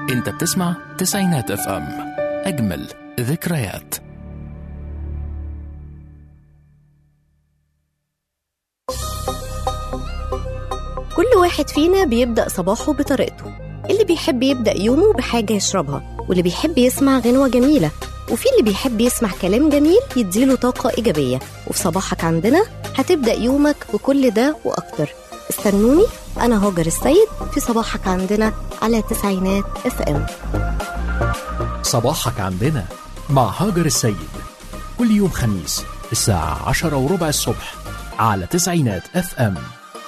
انت بتسمع تسعينات اف ام اجمل ذكريات كل واحد فينا بيبدأ صباحه بطريقته اللي بيحب يبدأ يومه بحاجة يشربها واللي بيحب يسمع غنوة جميلة وفي اللي بيحب يسمع كلام جميل يديله طاقة إيجابية وفي صباحك عندنا هتبدأ يومك بكل ده وأكتر استنوني أنا هاجر السيد في صباحك عندنا على تسعينات اف ام صباحك عندنا مع هاجر السيد كل يوم خميس الساعة عشرة وربع الصبح على تسعينات اف ام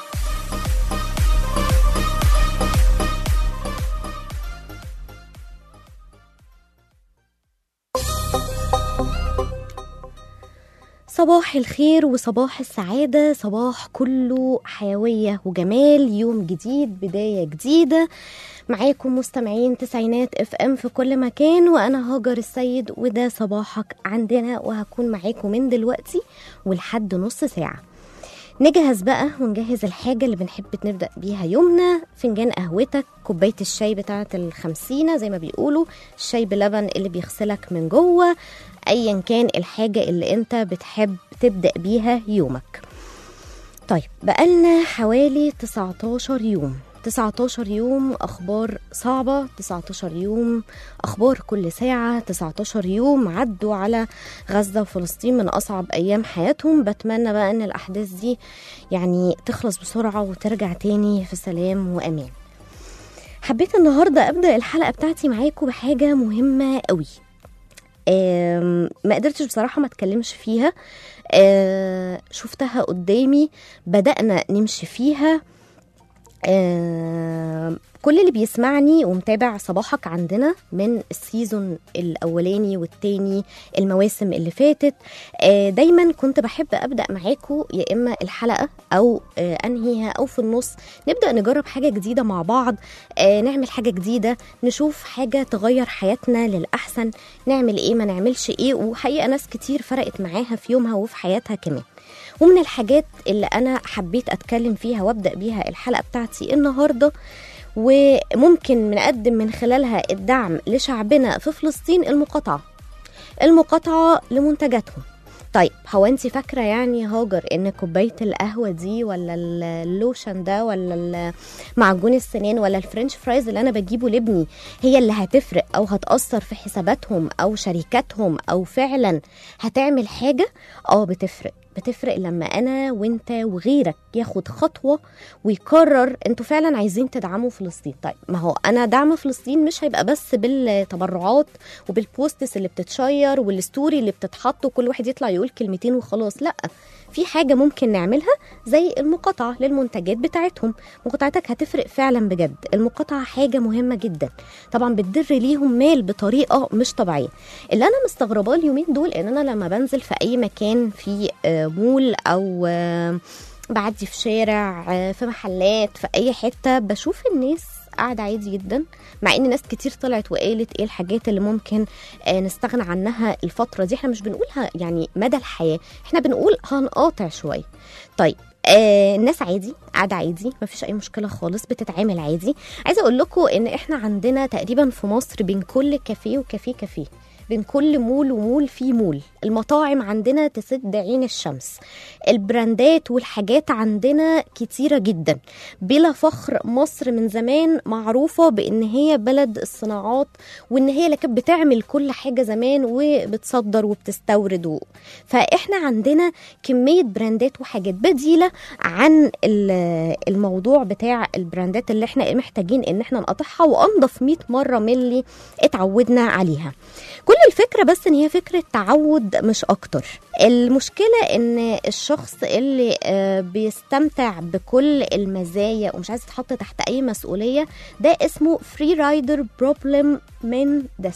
صباح الخير وصباح السعادة صباح كله حيوية وجمال يوم جديد بداية جديدة معاكم مستمعين تسعينات اف ام في كل مكان وانا هاجر السيد وده صباحك عندنا وهكون معاكم من دلوقتي ولحد نص ساعة نجهز بقى ونجهز الحاجة اللي بنحب نبدأ بيها يومنا فنجان قهوتك كوباية الشاي بتاعة الخمسينة زي ما بيقولوا الشاي بلبن اللي بيغسلك من جوه ايا كان الحاجة اللي انت بتحب تبدأ بيها يومك طيب بقالنا حوالي 19 يوم 19 يوم أخبار صعبة 19 يوم أخبار كل ساعة 19 يوم عدوا على غزة وفلسطين من أصعب أيام حياتهم بتمنى بقى أن الأحداث دي يعني تخلص بسرعة وترجع تاني في سلام وأمان حبيت النهاردة أبدأ الحلقة بتاعتي معاكم بحاجة مهمة قوي آم، ما قدرتش بصراحة ما اتكلمش فيها آه، شفتها قدامي بدأنا نمشي فيها آه، كل اللي بيسمعني ومتابع صباحك عندنا من السيزون الاولاني والتاني المواسم اللي فاتت آه، دايما كنت بحب ابدا معاكم يا اما الحلقه او آه، انهيها او في النص نبدا نجرب حاجه جديده مع بعض آه، نعمل حاجه جديده نشوف حاجه تغير حياتنا للاحسن نعمل ايه ما نعملش ايه وحقيقه ناس كتير فرقت معاها في يومها وفي حياتها كمان ومن الحاجات اللي انا حبيت اتكلم فيها وابدا بيها الحلقه بتاعتي النهارده وممكن نقدم من خلالها الدعم لشعبنا في فلسطين المقاطعه المقاطعه لمنتجاتهم طيب هو انت فاكره يعني يا هاجر ان كوبايه القهوه دي ولا اللوشن ده ولا ال- معجون السنان ولا الفرنش فرايز اللي انا بجيبه لابني هي اللي هتفرق او هتاثر في حساباتهم او شركاتهم او فعلا هتعمل حاجه اه بتفرق بتفرق لما انا وانت وغيرك ياخد خطوه ويقرر انتوا فعلا عايزين تدعموا فلسطين طيب ما هو انا دعم فلسطين مش هيبقى بس بالتبرعات وبالبوستس اللي بتتشير والستوري اللي بتتحط وكل واحد يطلع يقول كلمتين وخلاص لا في حاجه ممكن نعملها زي المقاطعه للمنتجات بتاعتهم مقاطعتك هتفرق فعلا بجد المقاطعه حاجه مهمه جدا طبعا بتدر ليهم مال بطريقه مش طبيعيه اللي انا مستغرباه اليومين دول ان انا لما بنزل في اي مكان في آه، مول او آه، بعدي في شارع آه، في محلات في اي حته بشوف الناس قاعدة عادي جدا مع ان ناس كتير طلعت وقالت ايه الحاجات اللي ممكن آه، نستغنى عنها الفترة دي احنا مش بنقولها يعني مدى الحياة احنا بنقول هنقاطع شوية طيب آه الناس عادي قاعده عادي مفيش اي مشكله خالص بتتعامل عادي عايزه اقول لكم ان احنا عندنا تقريبا في مصر بين كل كافيه وكافيه كافيه بين كل مول ومول في مول المطاعم عندنا تسد عين الشمس البراندات والحاجات عندنا كتيرة جدا بلا فخر مصر من زمان معروفة بان هي بلد الصناعات وان هي اللي كانت بتعمل كل حاجة زمان وبتصدر وبتستورد و... فاحنا عندنا كمية براندات وحاجات بديلة عن ال- الموضوع بتاع البراندات اللي احنا محتاجين ان احنا نقطعها وانضف 100 مرة من اللي اتعودنا عليها كل الفكرة بس ان هي فكرة تعود مش اكتر المشكلة ان الشخص اللي آه، بيستمتع بكل المزايا ومش عايز يتحط تحت اي مسؤولية ده اسمه فري رايدر بروبلم من دست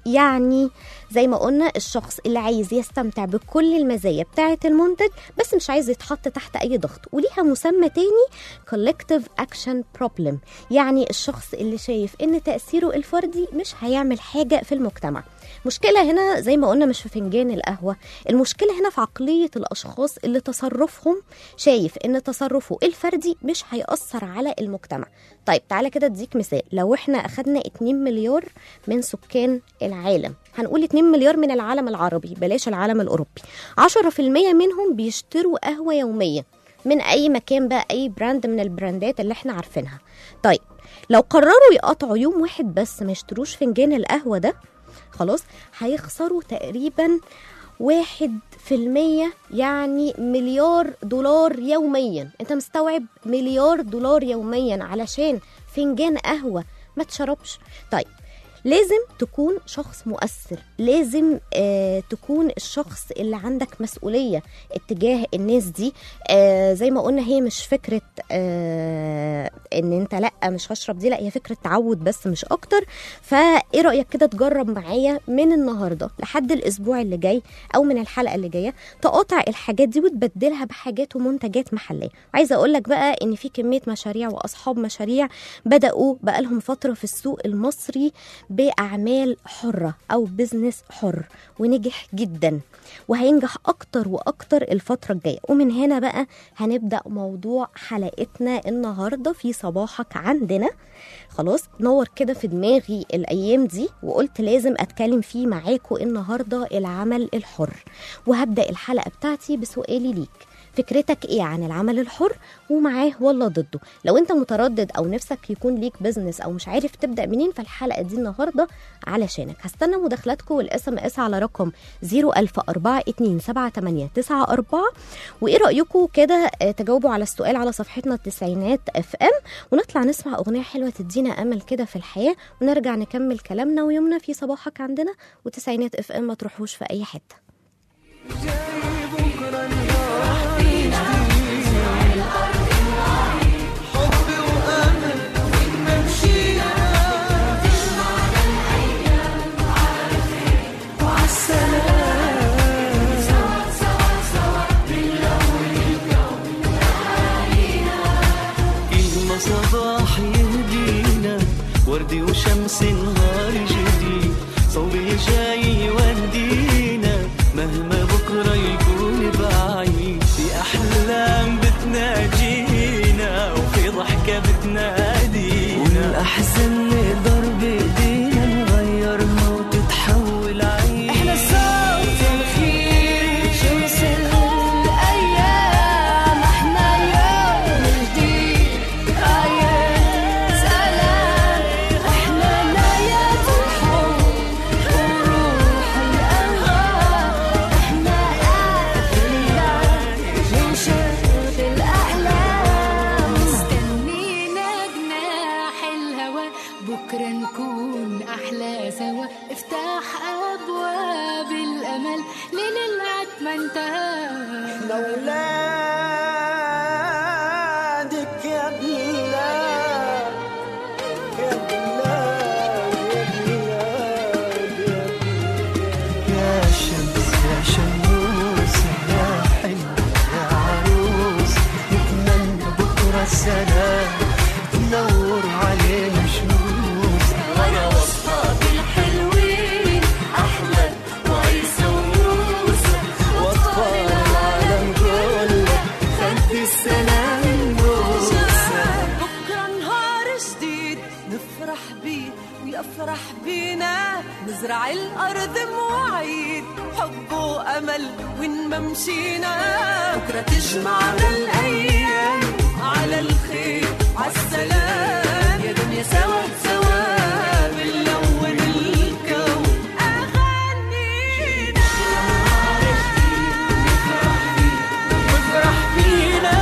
يعني زي ما قلنا الشخص اللي عايز يستمتع بكل المزايا بتاعة المنتج بس مش عايز يتحط تحت أي ضغط وليها مسمى تاني collective action problem يعني الشخص اللي شايف إن تأثيره الفردي مش هيعمل حاجة في المجتمع مشكلة هنا زي ما قلنا مش في فنجان القهوة المشكلة هنا في عقلية الأشخاص اللي تصرفهم شايف إن تصرفه الفردي مش هيأثر على المجتمع طيب تعالى كده اديك مثال لو احنا أخدنا 2 مليار من سكان العالم هنقول 2 مليار من العالم العربي بلاش العالم الأوروبي 10% منهم بيشتروا قهوة يوميا من أي مكان بقى أي براند من البراندات اللي احنا عارفينها طيب لو قرروا يقطعوا يوم واحد بس ما يشتروش فنجان القهوة ده خلاص هيخسروا تقريبا واحد في المية يعني مليار دولار يوميا انت مستوعب مليار دولار يوميا علشان فنجان قهوة ما تشربش طيب لازم تكون شخص مؤثر لازم آه تكون الشخص اللي عندك مسؤولية اتجاه الناس دي آه زي ما قلنا هي مش فكرة آه ان انت لا مش هشرب دي لا هي فكرة تعود بس مش اكتر فايه رأيك كده تجرب معايا من النهاردة لحد الاسبوع اللي جاي او من الحلقة اللي جاية تقاطع الحاجات دي وتبدلها بحاجات ومنتجات محلية عايزة اقول لك بقى ان في كمية مشاريع واصحاب مشاريع بدأوا بقالهم فترة في السوق المصري بأعمال حرة أو بزنس حر ونجح جدا وهينجح أكتر وأكتر الفترة الجاية ومن هنا بقى هنبدأ موضوع حلقتنا النهاردة في صباحك عندنا خلاص نور كده في دماغي الأيام دي وقلت لازم أتكلم فيه معاكم النهاردة العمل الحر وهبدأ الحلقة بتاعتي بسؤالي ليك فكرتك ايه عن العمل الحر ومعاه ولا ضده لو انت متردد او نفسك يكون ليك بزنس او مش عارف تبدا منين فالحلقه دي النهارده علشانك هستنى مداخلاتكم والاس ام اس على رقم 010427894 وايه رايكم كده آه، تجاوبوا على السؤال على صفحتنا التسعينات اف ام ونطلع نسمع اغنيه حلوه تدينا امل كده في الحياه ونرجع نكمل كلامنا ويومنا في صباحك عندنا وتسعينات اف ام ما تروحوش في اي حته كلمة صباح يهدينا وردي وشمس نهار جديد صوبي جاي يودينا مهما بكرة يكون بعيد في أحلام بتناجينا وفي ضحكة بتنادينا والأحزان نقدر بإيدينا نغيرها وتتحول عيد احنا صوت الخير شمس الأيام احنا يوم جديد آيات سلام احنا نايات الحب وروح الأنهار احنا أهلنا ننشد الأحلام مستنينا جناح الهوى بكرة نكون أحلى سوا افتح أبواب الأمل لنلعب ما انتهى لأولادك يا بلاد يا بلاد يا بلاد يا بلاد يا شمس يا شموس يا حلوة يا عروس نتمنى بكرة السلام تنور علينا شموس وأنا وأصحابي الحلوين أحمد وعيسى وموسى واطفال العالم كله خد السلام موسى بكرة نهار جديد نفرح بيه ويفرح بينا نزرع الأرض مواعيد حب وأمل وين ما مشينا بكرة تجمعنا الأيام على الخير عالسلام يا دنيا سوا سوا بنلون الكون أغانينا وافرح بينا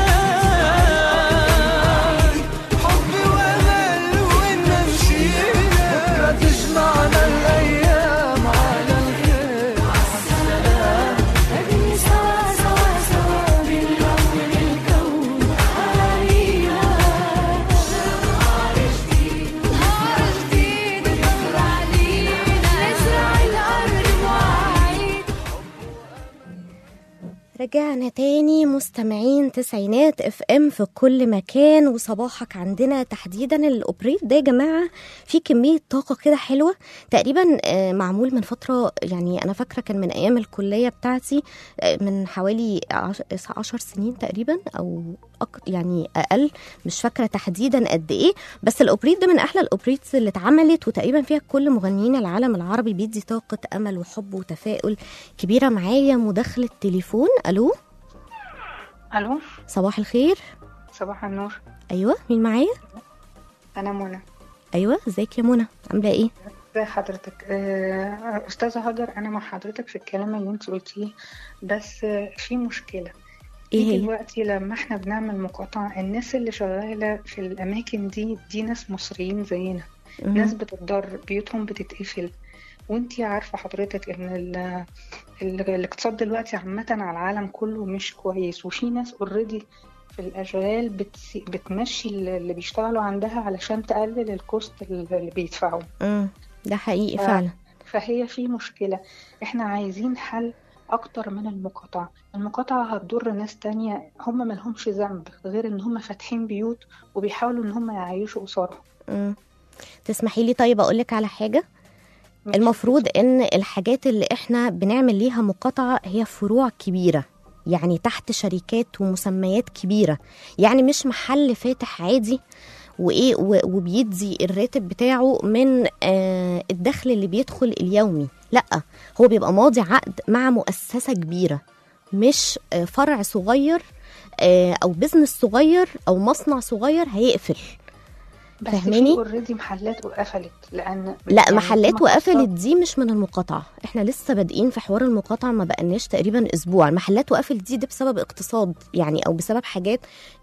حب وامل وين ما مشينا بكره تجمعنا الايام على الخير أبني سوا سوا سوا بنلون الكون حوالينا ورجعنا تاني مستمعين تسعينات اف ام في كل مكان وصباحك عندنا تحديدا الاوبريت ده يا جماعه في كميه طاقه كده حلوه تقريبا آه، معمول من فتره يعني انا فاكره كان من ايام الكليه بتاعتي آه، من حوالي عش- عشر سنين تقريبا او أك- يعني اقل مش فاكره تحديدا قد ايه بس الاوبريت ده من احلى الاوبريتس اللي اتعملت وتقريبا فيها كل مغنيين العالم العربي بيدي طاقه امل وحب وتفاؤل كبيره معايا مداخله تليفون الو الو صباح الخير صباح النور ايوه مين معايا انا منى ايوه ازيك يا منى عامله ايه ازي حضرتك آه، استاذه هاجر انا مع حضرتك في الكلام اللي انت قلتيه بس آه، في مشكله ايه في هي دلوقتي لما احنا بنعمل مقاطعة الناس اللي شغالة في الأماكن دي دي ناس مصريين زينا مهم. ناس بتتضر بيوتهم بتتقفل وانتي عارفة حضرتك ان ال ال الاقتصاد دلوقتي عامة على العالم كله مش كويس وفي ناس اوريدي في الأشغال بتس... بتمشي اللي بيشتغلوا عندها علشان تقلل الكوست اللي بيدفعوا مم. ده حقيقي ف- فعلا فهي في مشكلة احنا عايزين حل أكتر من المقاطعة المقاطعة هتضر ناس تانية هم ملهمش ذنب غير إن هم فاتحين بيوت وبيحاولوا إن هم يعيشوا أسرهم مم. تسمحي لي طيب اقول لك على حاجه المفروض ان الحاجات اللي احنا بنعمل ليها مقاطعه هي فروع كبيره يعني تحت شركات ومسميات كبيره يعني مش محل فاتح عادي وايه و- وبيدي الراتب بتاعه من آه الدخل اللي بيدخل اليومي لا هو بيبقى ماضي عقد مع مؤسسه كبيره مش آه فرع صغير آه او بزنس صغير او مصنع صغير هيقفل بس فاهماني؟ في اوريدي محلات وقفلت لأن لا يعني محلات هم وقفلت خسروا. دي مش من المقاطعة احنا لسه بادئين في حوار المقاطعة ما بقناش تقريبا اسبوع المحلات وقفلت دي ده بسبب اقتصاد يعني او بسبب حاجات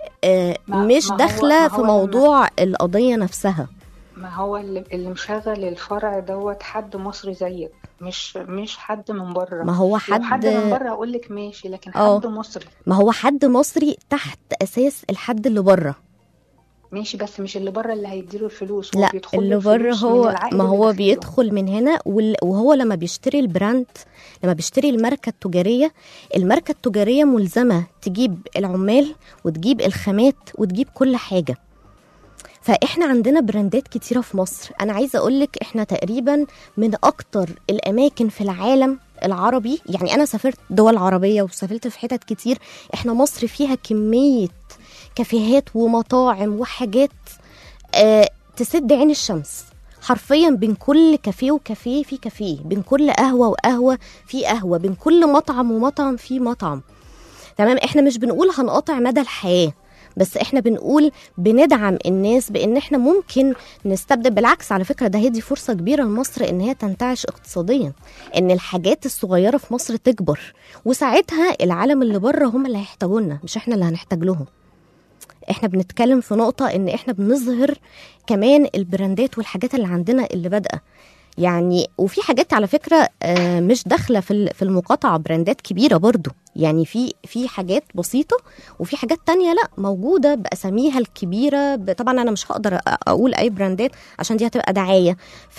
آه ما- مش ما هو- داخلة ما في هو موضوع القضية نفسها ما هو اللي, اللي مشغل الفرع دوت حد مصري زيك مش مش حد من بره ما هو لو حد حد من بره اقول لك ماشي لكن اه. حد مصري ما هو حد مصري تحت اساس الحد اللي بره ماشي بس مش اللي بره اللي هيديله الفلوس هو لا بيدخل له اللي بره الفلوس من هو العائد ما اللي هو داخله. بيدخل من هنا وال- وهو لما بيشتري البراند لما بيشتري الماركة التجارية الماركة التجارية ملزمة تجيب العمال وتجيب الخامات وتجيب كل حاجة فاحنا عندنا براندات كتيرة في مصر انا عايزة اقولك احنا تقريبا من اكتر الاماكن في العالم العربي يعني انا سافرت دول عربية وسافرت في حتت كتير احنا مصر فيها كمية كافيهات ومطاعم وحاجات آه تسد عين الشمس حرفيا بين كل كافيه وكافيه في كافيه بين كل قهوة وقهوة في قهوة بين كل مطعم ومطعم في مطعم تمام احنا مش بنقول هنقاطع مدى الحياة بس احنا بنقول بندعم الناس بان احنا ممكن نستبدل بالعكس على فكره ده هيدي فرصه كبيره لمصر ان هي تنتعش اقتصاديا ان الحاجات الصغيره في مصر تكبر وساعتها العالم اللي بره هم اللي هيحتاجونا مش احنا اللي هنحتاج لهم احنا بنتكلم في نقطة ان احنا بنظهر كمان البراندات والحاجات اللي عندنا اللي بادئة يعني وفي حاجات على فكرة آه، مش داخلة في ال- في المقاطعة براندات كبيرة برضو يعني في في حاجات بسيطة وفي حاجات تانية لا موجودة بأساميها الكبيرة ب- طبعا أنا مش هقدر أ- أقول أي براندات عشان دي هتبقى دعاية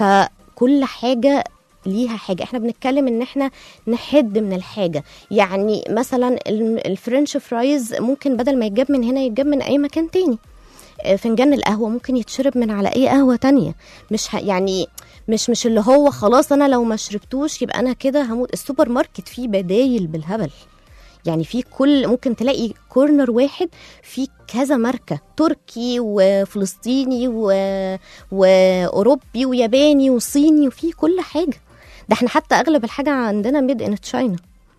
فكل حاجة ليها حاجة احنا بنتكلم ان احنا نحد من الحاجة يعني مثلا ال- الفرنش فرايز ممكن بدل ما يتجاب من هنا يتجاب من اي مكان تاني آه، فنجان القهوة ممكن يتشرب من على اي قهوة تانية مش ه... يعني مش مش اللي هو خلاص انا لو ما شربتوش يبقى انا كده هموت السوبر ماركت فيه بدايل بالهبل يعني في كل ممكن تلاقي كورنر واحد فيه كذا ماركة تركي وفلسطيني و... وأوروبي وياباني وصيني وفي كل حاجة ده احنا حتى أغلب الحاجة عندنا ميد ان تشاينا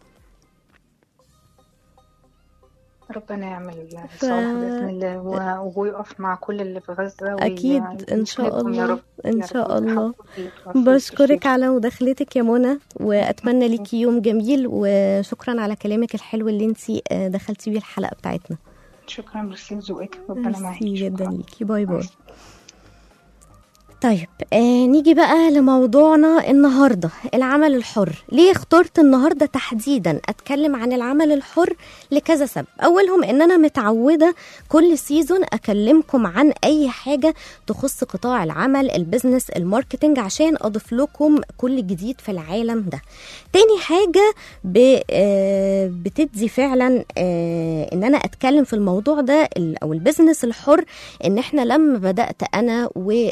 ربنا يعمل صالح باذن الله و- ويقف مع كل اللي في غزه وي- أكيد إن شاء ويسندهم يا الله رب إن يا شاء رب الله ويحفظ اللي توفوا بشكرك بالشفاء. على مداخلتك يا منى وأتمنى ليكي يوم جميل وشكرا على كلامك الحلو اللي انتي آه، دخلتي بيه الحلقة بتاعتنا شكرا ميرسي لذوقك ربنا معاكي ميرسي جدا شكراً. ليكي باي باي طيب آه نيجي بقى لموضوعنا النهارده العمل الحر ليه اخترت النهارده تحديدا اتكلم عن العمل الحر لكذا سبب اولهم ان انا متعوده كل سيزون اكلمكم عن اي حاجه تخص قطاع العمل البيزنس الماركتنج عشان اضيف لكم كل جديد في العالم ده تاني حاجه ب آه بتدي فعلا آه ان انا اتكلم في الموضوع ده ال- او البيزنس الحر ان احنا لما بدات انا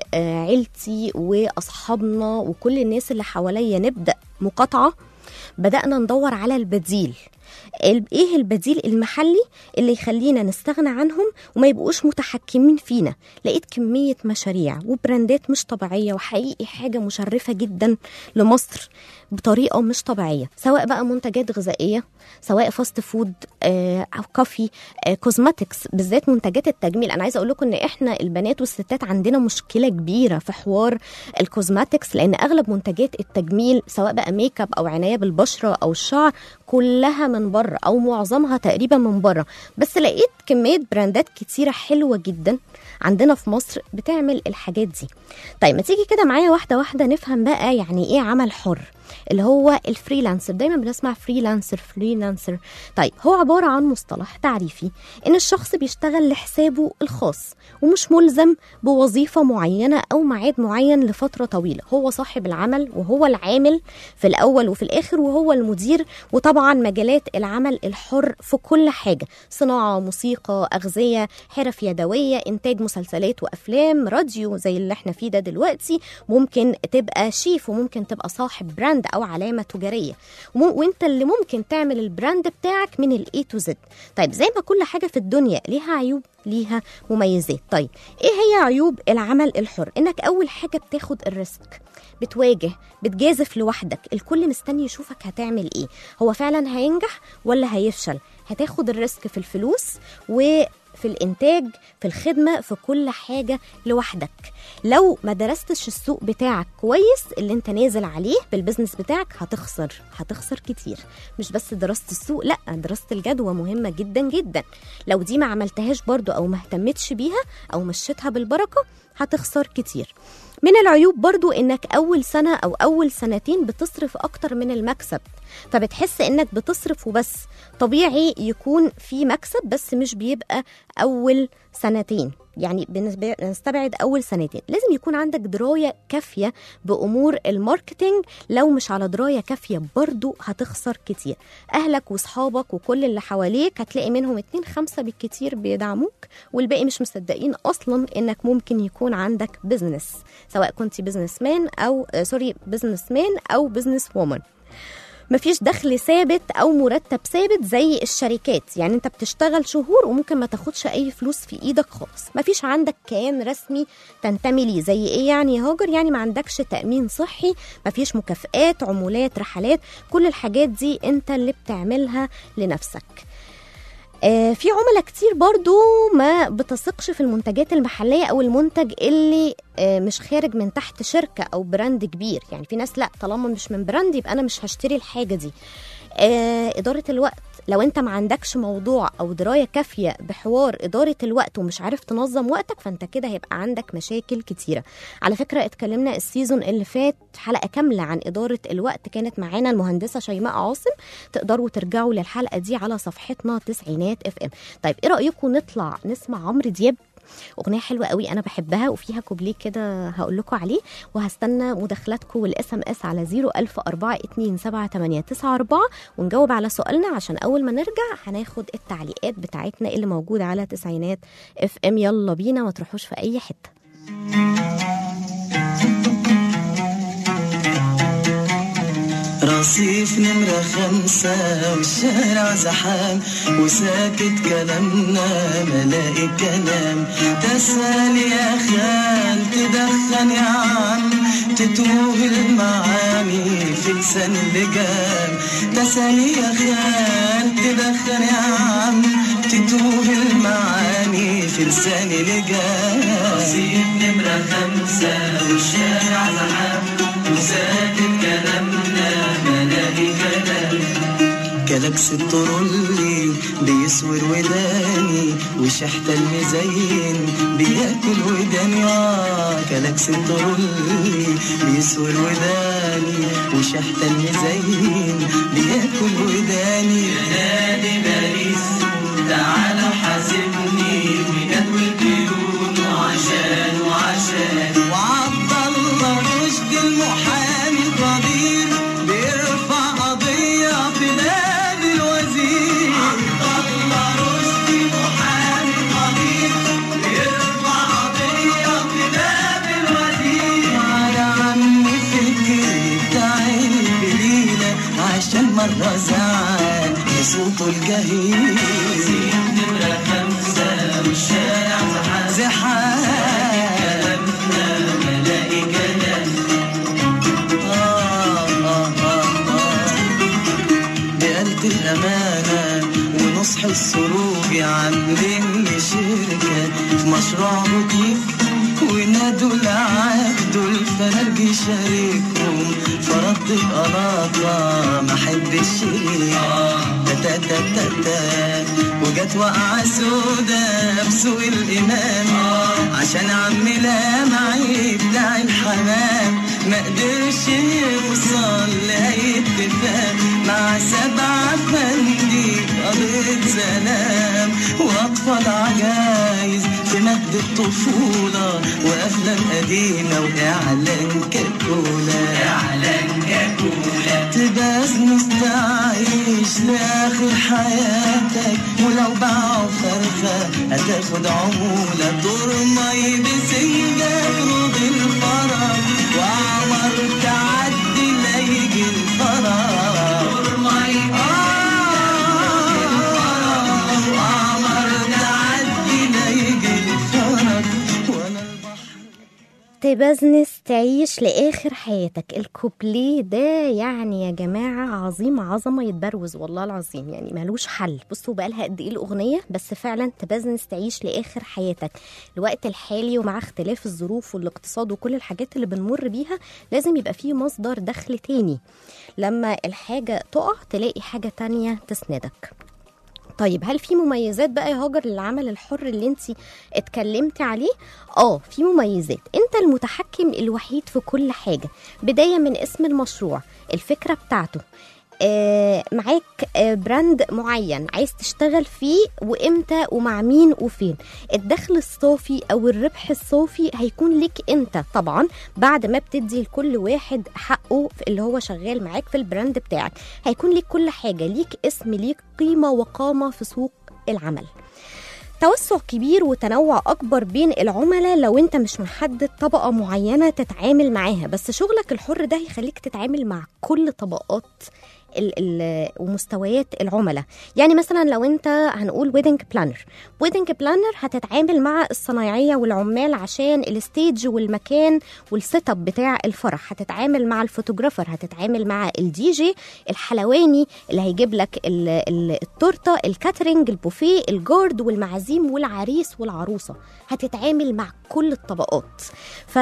وعيلتي واصحابنا وكل الناس اللي حواليا نبدا مقاطعه بدانا ندور على البديل ال- ايه البديل المحلي اللي يخلينا نستغنى عنهم وما يبقوش متحكمين فينا لقيت كمية مشاريع وبراندات مش طبيعية وحقيقي حاجة مشرفة جدا لمصر بطريقة مش طبيعية سواء بقى منتجات غذائية سواء فاست فود آه، أو كافي آه، كوزماتكس بالذات منتجات التجميل أنا عايزة أقول لكم إن إحنا البنات والستات عندنا مشكلة كبيرة في حوار الكوزماتكس لأن أغلب منتجات التجميل سواء بقى ميك اب أو عناية بالبشرة أو الشعر كلها من بره أو معظمها تقريبا من بره بس لقيت كمية براندات كتيرة حلوة جدا عندنا في مصر بتعمل الحاجات دي طيب ما تيجي كده معايا واحدة واحدة نفهم بقى يعني إيه عمل حر اللي هو الفريلانسر دايما بنسمع فريلانسر فريلانسر طيب هو عبارة عن مصطلح تعريفي ان الشخص بيشتغل لحسابه الخاص ومش ملزم بوظيفة معينة او ميعاد معين لفترة طويلة هو صاحب العمل وهو العامل في الاول وفي الاخر وهو المدير وطبعا مجالات العمل الحر في كل حاجة صناعة موسيقى اغذية حرف يدوية انتاج مسلسلات وافلام راديو زي اللي احنا فيه ده دلوقتي ممكن تبقى شيف وممكن تبقى صاحب براند او علامه تجاريه وم- وانت اللي ممكن تعمل البراند بتاعك من الاي تو زد طيب زي ما كل حاجه في الدنيا ليها عيوب ليها مميزات طيب ايه هي عيوب العمل الحر انك اول حاجه بتاخد الريسك بتواجه بتجازف لوحدك الكل مستني يشوفك هتعمل ايه هو فعلا هينجح ولا هيفشل هتاخد الريسك في الفلوس وفي الانتاج في الخدمه في كل حاجه لوحدك لو ما درستش السوق بتاعك كويس اللي انت نازل عليه بالبزنس بتاعك هتخسر هتخسر كتير مش بس دراسة السوق لا دراسة الجدوى مهمة جدا جدا لو دي ما عملتهاش برضو او ما اهتمتش بيها او مشيتها بالبركة هتخسر كتير من العيوب برضو انك اول سنة او اول سنتين بتصرف اكتر من المكسب فبتحس انك بتصرف وبس طبيعي يكون في مكسب بس مش بيبقى اول سنتين يعني بالنسبة نستبعد أول سنتين لازم يكون عندك دراية كافية بأمور الماركتينج لو مش على دراية كافية برضو هتخسر كتير أهلك وصحابك وكل اللي حواليك هتلاقي منهم اتنين خمسة بالكتير بيدعموك والباقي مش مصدقين أصلا إنك ممكن يكون عندك بزنس سواء كنت بزنس مان أو آه، سوري بزنس مان أو بزنس وومن مفيش دخل ثابت او مرتب ثابت زي الشركات يعني انت بتشتغل شهور وممكن ما تاخدش اي فلوس في ايدك خالص مفيش عندك كيان رسمي تنتمي ليه زي ايه يعني يا هاجر يعني ما عندكش تامين صحي مفيش مكافئات عمولات رحلات كل الحاجات دي انت اللي بتعملها لنفسك آه، في عملاء كتير برضو ما بتثقش في المنتجات المحلية أو المنتج اللي آه، مش خارج من تحت شركة أو براند كبير يعني في ناس لا طالما مش من براند يبقى أنا مش هشتري الحاجة دي آه، إدارة الوقت لو انت ما عندكش موضوع او درايه كافيه بحوار اداره الوقت ومش عارف تنظم وقتك فانت كده هيبقى عندك مشاكل كتيره على فكره اتكلمنا السيزون اللي فات حلقه كامله عن اداره الوقت كانت معانا المهندسه شيماء عاصم تقدروا ترجعوا للحلقه دي على صفحتنا تسعينات اف ام طيب ايه رايكم نطلع نسمع عمرو دياب اغنيه حلوه قوي انا بحبها وفيها كوبليه كده هقول لكم عليه وهستنى مداخلاتكم والاس ام اس على 010427894 ونجاوب على سؤالنا عشان اول ما نرجع هناخد التعليقات بتاعتنا اللي موجوده على تسعينات اف ام يلا بينا ما تروحوش في اي حته رصيف نمرة خمسة والشارع زحام وساكت كلامنا ملاقي كلام تسأل يا خال تدخن يا عم تتوه المعاني في لسان اللجام تسأل يا خال تدخن يا عم تتوه المعاني في لسان اللجام رصيف نمرة خمسة والشارع زحام وساكت كلامنا ملاقي كلام كلاكس الترولي بيسور وداني وشحت المزين بياكل وداني آه كلاكس الترولي بيسور وداني وشحت المزين بياكل وداني نادي باريس تعالوا حاسبني بجدول الديون وعشان وعشان وعبد الله رشدي المحامي القدير بيرفع قضية في باب الوزير عبد الله رشدي محامي قدير بيرفع قضية في باب الوزير على عم فكري بتاع البليلة عشان مرة زعل بصوته الجهيل نمرة خمسة والشارع زحام زحام كلامنا ملاقي كلام آه آه آه آه بقلب الأمانة ونصح السروج عاملين لي شركة في مشروع بوتيك ونادوا العقد الفرج شاركهم فرد القلاطة ما حد الشريك تا تا تا تا تا وجت وقعة سودا بسوق الإمام عشان عمي لامعي بتاع الحمام ما قدرش يوصل لأي اتفاق مع سبعة فندي قضية سلام وأطفال عجايز في مجد الطفولة وأفلام قديمة وإعلان كاكولا إعلان كاكولا تبقى مستعيش لآخر حياتك ولو باعوا فرخة هتاخد عمولة دور مي بسنجك رضي الفرج وعمر تعدي لا يجي الفرج دور مي وعمر تعدي لا يجي الفرج وانا البحر تبزنس تعيش لآخر حياتك الكوبليه ده يعني يا جماعة عظيم عظمة يتبروز والله العظيم يعني ملوش حل بصوا بقى لها قد ايه الأغنية بس فعلا تبزنس تعيش لآخر حياتك الوقت الحالي ومع اختلاف الظروف والاقتصاد وكل الحاجات اللي بنمر بيها لازم يبقى فيه مصدر دخل تاني لما الحاجة تقع تلاقي حاجة تانية تسندك طيب هل في مميزات بقى يا هاجر للعمل الحر اللي انت اتكلمتي عليه اه في مميزات انت المتحكم الوحيد في كل حاجه بدايه من اسم المشروع الفكره بتاعته آه معاك آه براند معين عايز تشتغل فيه وامتى ومع مين وفين الدخل الصافي او الربح الصافي هيكون ليك انت طبعا بعد ما بتدي لكل واحد حقه في اللي هو شغال معاك في البراند بتاعك هيكون ليك كل حاجه ليك اسم ليك قيمه وقامه في سوق العمل توسع كبير وتنوع اكبر بين العملاء لو انت مش محدد طبقه معينه تتعامل معاها بس شغلك الحر ده هيخليك تتعامل مع كل طبقات ال ال ومستويات العملاء يعني مثلا لو انت هنقول ويدنج بلانر ويدنج بلانر هتتعامل مع الصنايعيه والعمال عشان الستيج والمكان والسيت اب بتاع الفرح هتتعامل مع الفوتوغرافر هتتعامل مع الدي جي الحلواني اللي هيجيب لك ال- ال- التورته الكاترينج البوفيه الجارد والمعازيم والعريس والعروسه هتتعامل مع كل الطبقات ف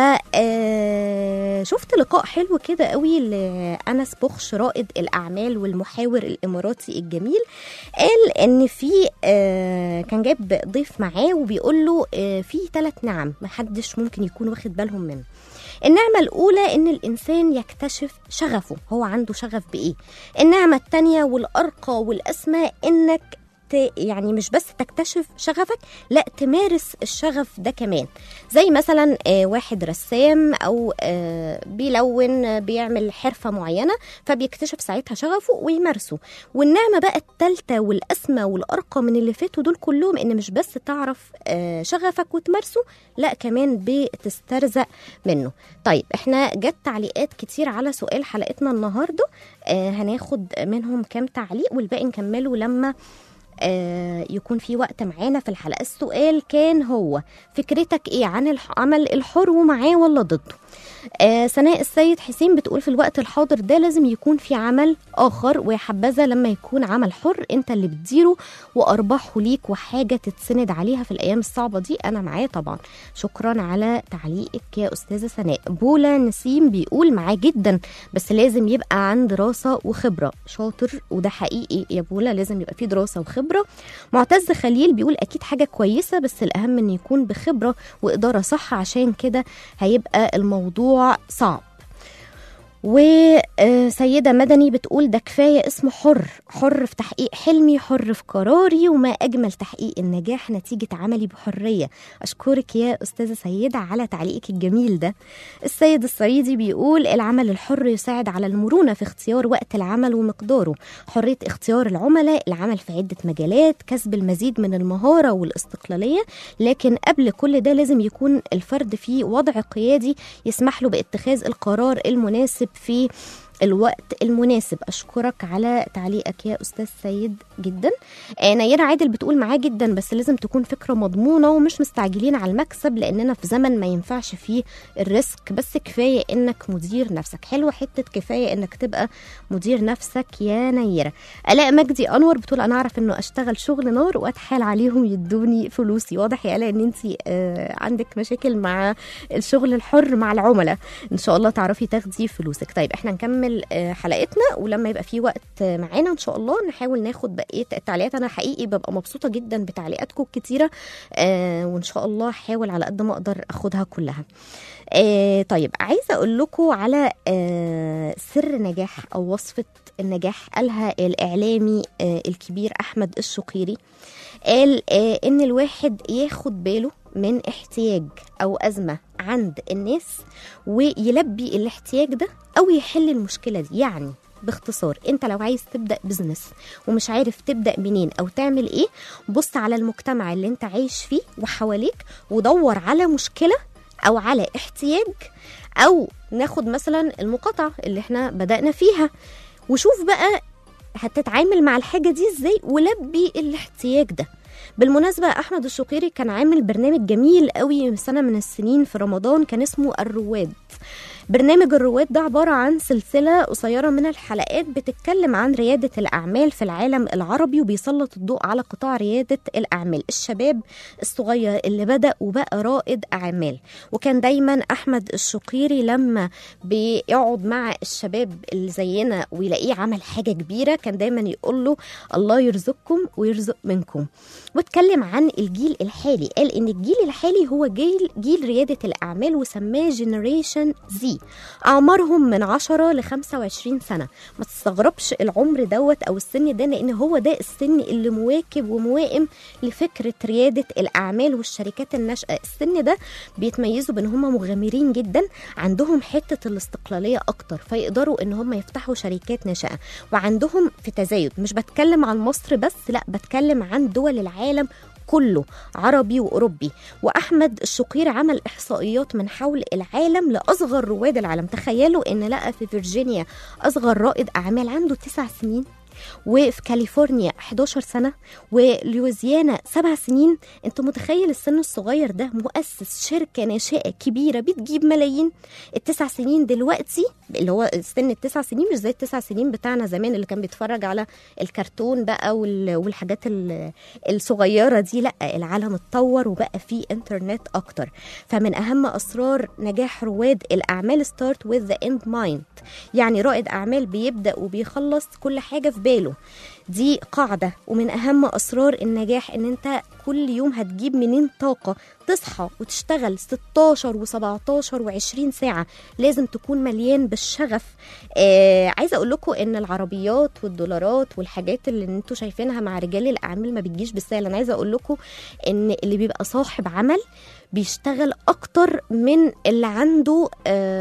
آه، شفت لقاء حلو كده قوي لانس بوخش رائد الاعمال والمحاور الاماراتي الجميل قال ان في آه، كان جاب ضيف معاه وبيقول له آه، في ثلاث نعم محدش ممكن يكون واخد بالهم منه النعمة الأولى إن الإنسان يكتشف شغفه هو عنده شغف بإيه النعمة التانية والأرقى والأسمى إنك ت- يعني مش بس تكتشف شغفك لا تمارس الشغف ده كمان زي مثلا آه، واحد رسام او آه، بيلون آه، بيعمل حرفه معينه فبيكتشف ساعتها شغفه ويمارسه والنعمه بقى الثالثه والاسمى والارقى من اللي فاتوا دول كلهم ان مش بس تعرف آه، شغفك وتمارسه لا كمان بتسترزق منه طيب احنا جت تعليقات كتير على سؤال حلقتنا النهارده آه، هناخد منهم كام تعليق والباقي نكمله لما آه، يكون في وقت معانا في الحلقة السؤال كان هو فكرتك ايه عن العمل الحر ومعاه ولا ضده آه سناء السيد حسين بتقول في الوقت الحاضر ده لازم يكون في عمل اخر ويا حبذا لما يكون عمل حر انت اللي بتديره وارباحه ليك وحاجه تتسند عليها في الايام الصعبه دي انا معاه طبعا شكرا على تعليقك يا استاذه سناء بولا نسيم بيقول معاه جدا بس لازم يبقى عن دراسه وخبره شاطر وده حقيقي يا بولا لازم يبقى في دراسه وخبره معتز خليل بيقول اكيد حاجه كويسه بس الاهم ان يكون بخبره واداره صح عشان كده هيبقى الموضوع صعب وسيدة مدني بتقول ده كفاية اسمه حر حر في تحقيق حلمي حر في قراري وما أجمل تحقيق النجاح نتيجة عملي بحرية أشكرك يا أستاذة سيدة على تعليقك الجميل ده السيد الصعيدي بيقول العمل الحر يساعد على المرونة في اختيار وقت العمل ومقداره حرية اختيار العملاء العمل في عدة مجالات كسب المزيد من المهارة والاستقلالية لكن قبل كل ده لازم يكون الفرد في وضع قيادي يسمح له باتخاذ القرار المناسب في الوقت المناسب اشكرك على تعليقك يا استاذ سيد جدا آه نيرة عادل بتقول معاه جدا بس لازم تكون فكره مضمونه ومش مستعجلين على المكسب لاننا في زمن ما ينفعش فيه الريسك بس كفايه انك مدير نفسك حلوه حته كفايه انك تبقى مدير نفسك يا نيره الاء مجدي انور بتقول انا اعرف انه اشتغل شغل نار واتحايل عليهم يدوني فلوسي واضح يا الاء ان انت آه عندك مشاكل مع الشغل الحر مع العملاء ان شاء الله تعرفي تاخدي فلوسك طيب احنا نكمل آه، حلقتنا ولما يبقى في وقت آه، معانا ان شاء الله نحاول ناخد بقيه التعليقات انا حقيقي ببقى مبسوطه جدا بتعليقاتكم الكتيره آه، وان شاء الله احاول على قد ما اقدر اخدها كلها آه، طيب عايزه اقول لكم على آه، سر نجاح او وصفه النجاح قالها الاعلامي آه، الكبير احمد الشقيري قال آه، ان الواحد ياخد باله من احتياج او ازمه عند الناس ويلبي الاحتياج ده او يحل المشكله دي يعني باختصار انت لو عايز تبدا بزنس ومش عارف تبدا منين او تعمل ايه بص على المجتمع اللي انت عايش فيه وحواليك ودور على مشكله او على احتياج او ناخد مثلا المقاطعه اللي احنا بدانا فيها وشوف بقى هتتعامل مع الحاجه دي ازاي ولبي الاحتياج ده بالمناسبة أحمد الشقيري كان عامل برنامج جميل قوي من سنة من السنين في رمضان كان اسمه الرواد برنامج الرواد ده عبارة عن سلسلة قصيرة من الحلقات بتتكلم عن ريادة الأعمال في العالم العربي وبيسلط الضوء على قطاع ريادة الأعمال الشباب الصغير اللي بدأ وبقى رائد أعمال وكان دايما أحمد الشقيري لما بيقعد مع الشباب اللي زينا ويلاقيه عمل حاجة كبيرة كان دايما يقول له الله يرزقكم ويرزق منكم واتكلم عن الجيل الحالي قال ان الجيل الحالي هو جيل جيل رياده الاعمال وسماه جنريشن زي اعمارهم من 10 ل 25 سنه ما تستغربش العمر دوت او السن ده لان هو ده السن اللي مواكب وموائم لفكره رياده الاعمال والشركات الناشئه السن ده بيتميزوا بان هم مغامرين جدا عندهم حته الاستقلاليه اكتر فيقدروا ان هم يفتحوا شركات ناشئه وعندهم في تزايد مش بتكلم عن مصر بس لا بتكلم عن دول العالم كله عربي واوروبي واحمد الشقير عمل احصائيات من حول العالم لاصغر رواد العالم تخيلوا ان لقى في فيرجينيا اصغر رائد اعمال عنده تسع سنين وفي كاليفورنيا 11 سنة ولويزيانا سبع سنين انت متخيل السن الصغير ده مؤسس شركة ناشئة كبيرة بتجيب ملايين التسع سنين دلوقتي اللي هو سن التسع سنين مش زي التسع سنين بتاعنا زمان اللي كان بيتفرج على الكرتون بقى وال- والحاجات ال- الصغيرة دي لا العالم اتطور وبقى فيه انترنت اكتر فمن اهم اسرار نجاح رواد الاعمال ستارت with the end mind يعني رائد اعمال بيبدا وبيخلص كل حاجه في باله دي قاعده ومن اهم اسرار النجاح ان انت كل يوم هتجيب منين طاقه تصحى وتشتغل 16 و17 و20 ساعه لازم تكون مليان بالشغف آه عايزه اقول لكم ان العربيات والدولارات والحاجات اللي انتوا شايفينها مع رجال الاعمال ما بتجيش بالسهل انا عايزه اقول لكم ان اللي بيبقى صاحب عمل بيشتغل اكتر من اللي عنده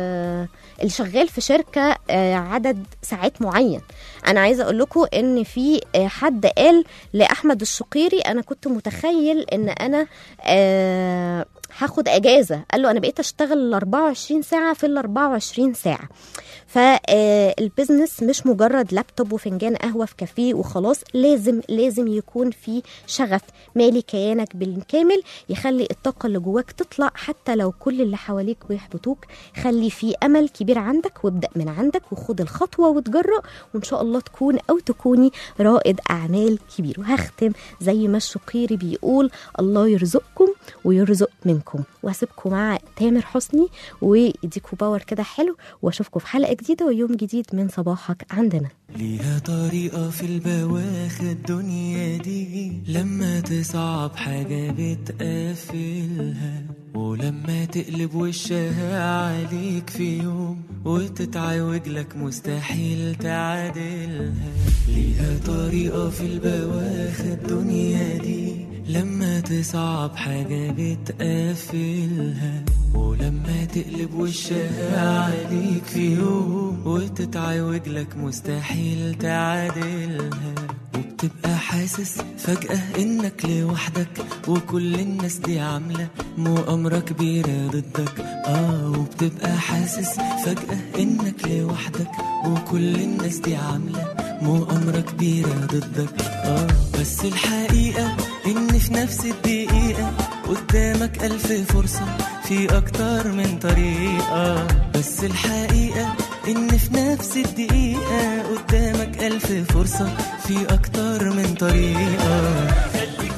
آه اللي شغال في شركه آه عدد ساعات معين انا عايزه اقول لكم ان في آه حد قال لاحمد الشقيري انا كنت متخيل ان انا آه هاخد اجازه قال له انا بقيت اشتغل ال 24 ساعه في ال 24 ساعه فالبزنس مش مجرد لابتوب وفنجان قهوه في كافيه وخلاص لازم لازم يكون في شغف مالي كيانك بالكامل يخلي الطاقه اللي جواك تطلع حتى لو كل اللي حواليك بيحبطوك خلي في امل كبير عندك وابدا من عندك وخد الخطوه وتجرأ وان شاء الله تكون او تكوني رائد اعمال كبير وهختم زي ما الشقيري بيقول الله يرزقكم ويرزق منكم وهسيبكم مع تامر حسني ويديكوا باور كده حلو واشوفكم في حلقه جديده ويوم جديد من صباحك عندنا ليها طريقة في البواخ الدنيا دي لما تصعب حاجة بتقفلها ولما تقلب وشها عليك في يوم وتتعوج لك مستحيل تعادلها ليها طريقة في البواخ الدنيا دي لما تصعب حاجة بتقفلها ولما تقلب وشها عليك في يوم وتتعوج لك مستحيل تعادلها وبتبقى حاسس فجأة انك لوحدك وكل الناس دي عاملة مؤامرة كبيرة ضدك اه وبتبقى حاسس فجأة انك لوحدك وكل الناس دي عاملة مؤامرة كبيرة ضدك اه بس الحقيقة ان في نفس الدقيقة قدامك ألف فرصة في أكتر من طريقة بس الحقيقة إن في نفس الدقيقة قدامك ألف فرصة في أكتر من طريقة خليك